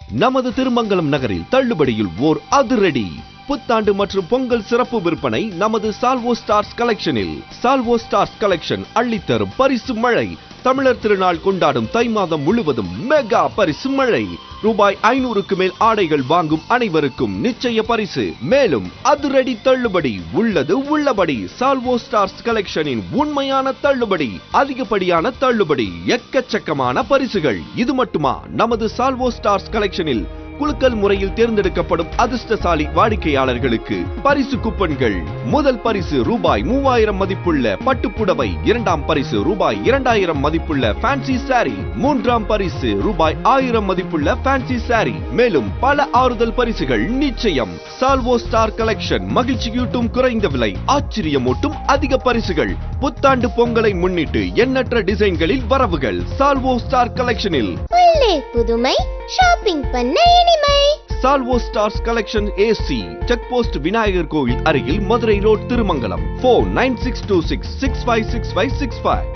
நமது திருமங்கலம் நகரில் தள்ளுபடியில் ஓர் அதிரடி புத்தாண்டு மற்றும் பொங்கல் சிறப்பு விற்பனை நமது சால்வோ ஸ்டார்ஸ் கலெக்ஷனில் சால்வோ ஸ்டார்ஸ் கலெக்ஷன் அள்ளித்தரும் பரிசு மழை தமிழர் திருநாள் கொண்டாடும் தை மாதம் முழுவதும் மெகா பரிசு மழை ரூபாய் ஐநூறுக்கு மேல் ஆடைகள் வாங்கும் அனைவருக்கும் நிச்சய பரிசு மேலும் அதிரடி தள்ளுபடி உள்ளது உள்ளபடி சால்வோ ஸ்டார்ஸ் கலெக்ஷனின் உண்மையான தள்ளுபடி அதிகப்படியான தள்ளுபடி எக்கச்சக்கமான பரிசுகள் இது மட்டுமா நமது சால்வோ ஸ்டார்ஸ் கலெக்ஷனில் குலுக்கல் முறையில் தேர்ந்தெடுக்கப்படும் அதிர்ஷ்டசாலி வாடிக்கையாளர்களுக்கு பரிசு கூப்பன்கள் முதல் பரிசு ரூபாய் மூவாயிரம் மதிப்புள்ள பட்டுப்புடவை இரண்டாம் பரிசு ரூபாய் இரண்டாயிரம் மதிப்புள்ள ஃபேன்சி சாரி மூன்றாம் பரிசு ரூபாய் ஆயிரம் மதிப்புள்ள ஃபேன்சி சாரி மேலும் பல ஆறுதல் பரிசுகள் நிச்சயம் சால்வோ ஸ்டார் கலெக்ஷன் மகிழ்ச்சியூட்டும் குறைந்த விலை ஆச்சரியமூட்டும் அதிக பரிசுகள் புத்தாண்டு பொங்கலை முன்னிட்டு எண்ணற்ற டிசைன்களில் வரவுகள் சால்வோ ஸ்டார் கலெக்ஷனில் உள்ளே புதுமை ஷாப்பிங் பண்ண இனிமை Salvo stars collection AC check post Vinayagar கோவில் அருகில் Madurai road Thirumangalam phone nine six two six six five six five six five